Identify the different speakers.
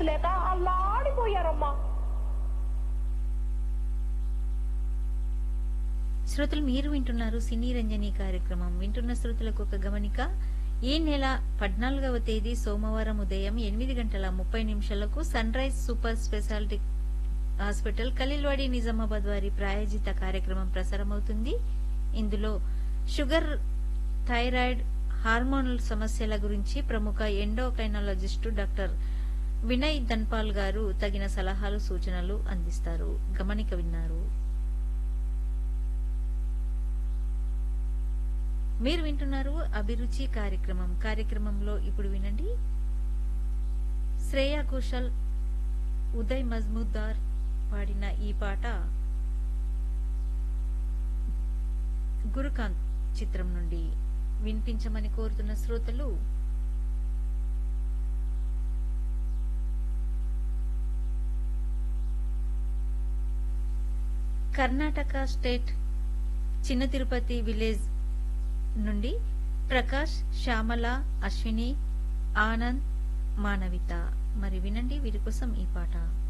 Speaker 1: లేక అల్లాడిపోయారమ్మా
Speaker 2: శ్రోతలు మీరు వింటున్నారు సినీ రంజని కార్యక్రమం వింటున్న శ్రోతలకు ఒక గమనిక ఈ నెల పద్నాలుగవ తేదీ సోమవారం ఉదయం ఎనిమిది గంటల ముప్పై నిమిషాలకు sunrise super speciality hospital Khaleelwadi Nizamabad వారి ప్రాయోజిత కార్యక్రమం ప్రసారమవుతుంది ఇందులో షుగర్ థైరాయిడ్ హార్మోనల్ సమస్యల గురించి ప్రముఖ ఎండోకైనాలజిస్టు డాక్టర్ వినయ్ ధన్పాల్ గారు తగిన సలహాలు సూచనలు అందిస్తారు గమనిక విన్నారు మీరు వింటున్నారు అభిరుచి కార్యక్రమం కార్యక్రమంలో ఇప్పుడు వినండి శ్రేయా ఘోషల్ ఉదయ్ మజ్మూదార్ పాడిన ఈ పాట గురుకాంత్ చిత్రం నుండి వినిపించమని కోరుతున్న శ్రోతలు కర్ణాటక స్టేట్ చిన్న తిరుపతి విలేజ్ నుండి ప్రకాష్ శ్యామల అశ్విని ఆనంద్ మానవిత మరి వినండి వీరి కోసం ఈ పాట